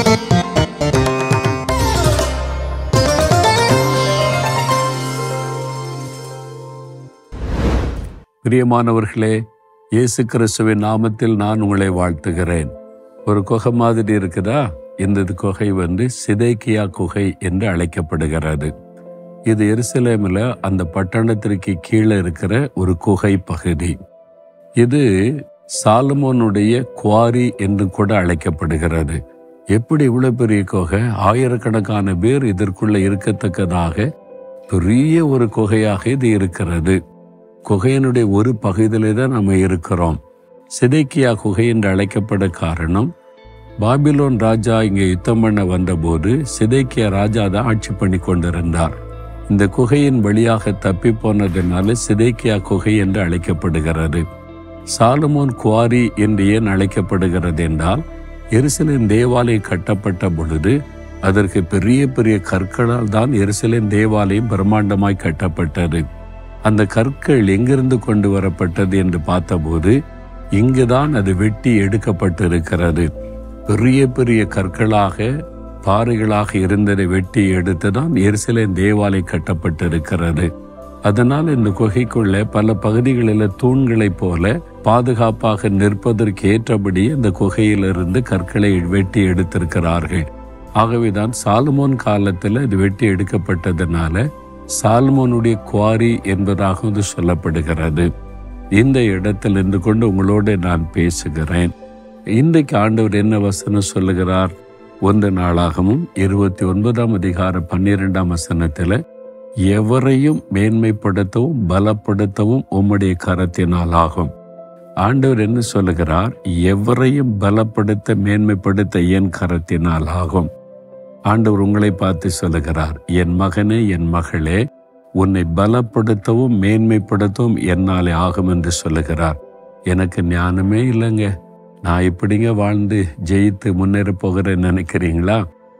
பிரியமானவர்களே இயேசு கிறிஸ்துவின் நாமத்தில் நான் உங்களை வாழ்த்துகிறேன் ஒரு குகை மாதிரி இருக்குதா இந்த குகை வந்து சிதைக்கியா குகை என்று அழைக்கப்படுகிறது இது எருசலேமில் அந்த பட்டணத்திற்கு கீழே இருக்கிற ஒரு குகை பகுதி இது சாலமோனுடைய குவாரி என்று கூட அழைக்கப்படுகிறது எப்படி இவ்வளவு பெரிய குகை ஆயிரக்கணக்கான பேர் இதற்குள்ள இருக்கத்தக்கதாக பெரிய ஒரு குகையாக இது இருக்கிறது குகையினுடைய ஒரு பகுதியிலே தான் நம்ம இருக்கிறோம் சிதைக்கியா குகை என்று அழைக்கப்பட காரணம் பாபிலோன் ராஜா இங்கே யுத்தம் பண்ண வந்தபோது சிதைக்கியா ராஜா தான் ஆட்சி பண்ணி கொண்டிருந்தார் இந்த குகையின் வழியாக தப்பி போனதுனால சிதைக்கியா குகை என்று அழைக்கப்படுகிறது சாலமோன் குவாரி என்று ஏன் அழைக்கப்படுகிறது என்றால் எருசலேம் தேவாலயம் கட்டப்பட்ட பொழுது அதற்கு பெரிய பெரிய கற்களால் தான் எருசலேம் தேவாலயம் பிரம்மாண்டமாய் கட்டப்பட்டது அந்த கற்கள் எங்கிருந்து கொண்டு வரப்பட்டது என்று பார்த்தபோது இங்குதான் அது வெட்டி எடுக்கப்பட்டிருக்கிறது பெரிய பெரிய கற்களாக பாறைகளாக இருந்ததை வெட்டி எடுத்து தான் எருசலேம் தேவாலயம் கட்டப்பட்டிருக்கிறது அதனால் இந்த குகைக்குள்ள பல பகுதிகளில் தூண்களைப் போல பாதுகாப்பாக நிற்பதற்கு ஏற்றபடி இந்த குகையிலிருந்து கற்களை வெட்டி எடுத்திருக்கிறார்கள் ஆகவேதான் சாலுமோன் காலத்தில் இது வெட்டி எடுக்கப்பட்டதுனால சால்மோனுடைய குவாரி என்பதாக இது சொல்லப்படுகிறது இந்த இடத்தில் இருந்து கொண்டு உங்களோடு நான் பேசுகிறேன் இன்றைக்கு ஆண்டவர் என்ன வசனம் சொல்லுகிறார் ஒன்று நாளாகவும் இருபத்தி ஒன்பதாம் அதிகார பன்னிரெண்டாம் வசனத்தில் எவரையும் மேன்மைப்படுத்தவும் பலப்படுத்தவும் உம்முடைய கரத்தினால் ஆகும் ஆண்டவர் என்ன சொல்லுகிறார் எவரையும் பலப்படுத்த மேன்மைப்படுத்த என் கரத்தினால் ஆகும் ஆண்டவர் உங்களை பார்த்து சொல்லுகிறார் என் மகனே என் மகளே உன்னை பலப்படுத்தவும் மேன்மைப்படுத்தவும் என்னாலே ஆகும் என்று சொல்லுகிறார் எனக்கு ஞானமே இல்லைங்க நான் இப்படிங்க வாழ்ந்து ஜெயித்து முன்னேற போகிறேன்னு நினைக்கிறீங்களா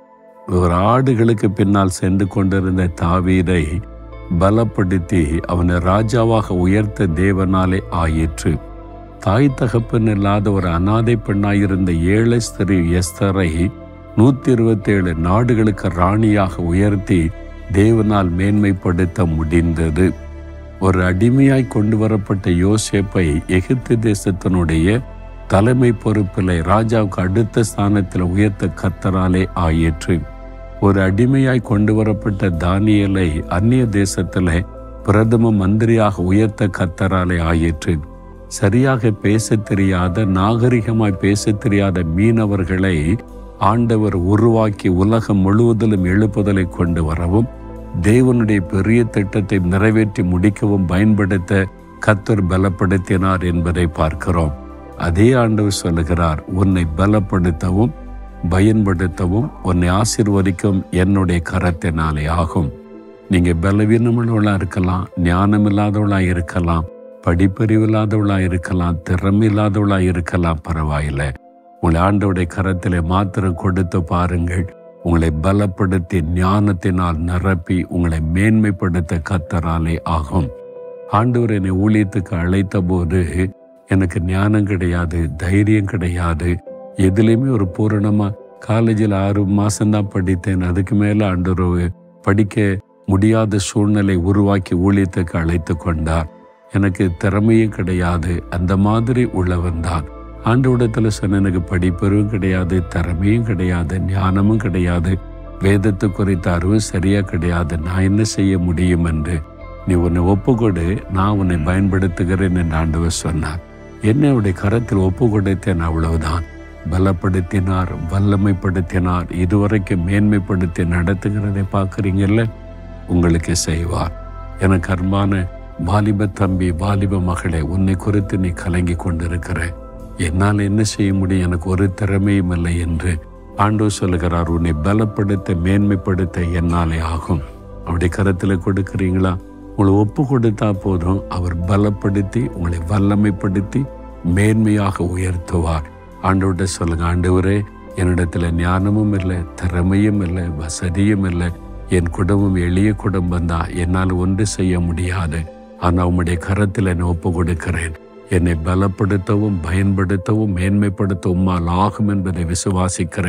ஒரு ஆடுகளுக்கு பின்னால் சென்று கொண்டிருந்த தாவீரை பலப்படுத்தி அவனை ராஜாவாக உயர்த்த தேவனாலே ஆயிற்று தாய் தகப்பன் இல்லாத ஒரு அனாதை பெண்ணாயிருந்த ஏழை ஸ்திரீ எஸ்தரை நூத்தி இருபத்தி ஏழு நாடுகளுக்கு ராணியாக உயர்த்தி தேவனால் மேன்மைப்படுத்த முடிந்தது ஒரு அடிமையாய் கொண்டு வரப்பட்ட யோசேப்பை எகிப்து தேசத்தினுடைய தலைமை பொறுப்பில் ராஜாவுக்கு அடுத்த ஸ்தானத்தில் உயர்த்த கத்தராலே ஆயிற்று ஒரு அடிமையாய் கொண்டு வரப்பட்ட தானியலை அந்நிய தேசத்தில் பிரதம மந்திரியாக உயர்த்த கத்தராலே ஆயிற்று சரியாக பேச தெரியாத நாகரிகமாய் பேச தெரியாத மீனவர்களை ஆண்டவர் உருவாக்கி உலகம் முழுவதிலும் எழுப்புதலை கொண்டு வரவும் தேவனுடைய பெரிய திட்டத்தை நிறைவேற்றி முடிக்கவும் பயன்படுத்த கத்தர் பலப்படுத்தினார் என்பதை பார்க்கிறோம் அதே ஆண்டவர் சொல்லுகிறார் உன்னை பலப்படுத்தவும் பயன்படுத்தவும் உன்னை ஆசிர்வதிக்கும் என்னுடைய கரத்தினாலே ஆகும் நீங்க பலவீனமுள்ளவளா இருக்கலாம் ஞானம் இல்லாதவளா இருக்கலாம் படிப்பறிவு இல்லாதவளா இருக்கலாம் திறமை இல்லாதவளா இருக்கலாம் பரவாயில்லை உங்களை ஆண்டவுடைய கரத்திலே மாத்திரம் கொடுத்து பாருங்கள் உங்களை பலப்படுத்தி ஞானத்தினால் நிரப்பி உங்களை மேன்மைப்படுத்த கத்தராலே ஆகும் ஆண்டவர் என்னை ஊழியத்துக்கு அழைத்த போது எனக்கு ஞானம் கிடையாது தைரியம் கிடையாது எதுலேயுமே ஒரு பூரணமா காலேஜில் ஆறு மாசம்தான் படித்தேன் அதுக்கு மேல ஆண்டவர் படிக்க முடியாத சூழ்நிலை உருவாக்கி ஊழியத்துக்கு அழைத்து கொண்டார் எனக்கு திறமையும் கிடையாது அந்த மாதிரி உள்ளவன் தான் ஆண்டவிடத்தில் சொன்ன எனக்கு படிப்பறிவும் கிடையாது திறமையும் கிடையாது ஞானமும் கிடையாது வேதத்தை குறித்த அறிவு சரியா கிடையாது நான் என்ன செய்ய முடியும் என்று நீ உன்னை ஒப்புக்கொடு நான் உன்னை பயன்படுத்துகிறேன் என்று ஆண்டவர் சொன்னார் என்னுடைய கரத்தில் ஒப்பு கொடுத்தேன் அவ்வளவுதான் பலப்படுத்தினார் வல்லமைப்படுத்தினார் இதுவரைக்கும் மேன்மைப்படுத்தி நடத்துகிறதை பார்க்குறீங்கல்ல உங்களுக்கு செய்வார் எனக்கு அன்பான வாலிப தம்பி வாலிப மகளே உன்னை குறித்து நீ கலங்கி கொண்டிருக்கிற என்னால் என்ன செய்ய முடியும் எனக்கு ஒரு திறமையும் இல்லை என்று ஆண்டவர் சொல்லுகிறார் உன்னை பலப்படுத்த மேன்மைப்படுத்த என்னாலே ஆகும் அப்படி கருத்தில் கொடுக்குறீங்களா உங்களை ஒப்பு கொடுத்தா போதும் அவர் பலப்படுத்தி உங்களை வல்லமைப்படுத்தி மேன்மையாக உயர்த்துவார் ஆண்டவர்கிட்ட சொல்லுங்க ஆண்டவரே என்னிடத்துல ஞானமும் இல்லை திறமையும் இல்லை வசதியும் இல்லை என் குடும்பம் எளிய குடும்பம் தான் என்னால் ஒன்று செய்ய முடியாது ஆனால் உம்முடைய கரத்தில் என்னை ஒப்பு கொடுக்கிறேன் என்னை பலப்படுத்தவும் பயன்படுத்தவும் மேன்மைப்படுத்த உம்மால் ஆகும் என்பதை விசுவாசிக்கிறேன்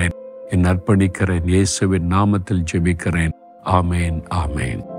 என் அர்ப்பணிக்கிறேன் இயேசுவின் நாமத்தில் ஜெபிக்கிறேன் ஆமேன் ஆமேன்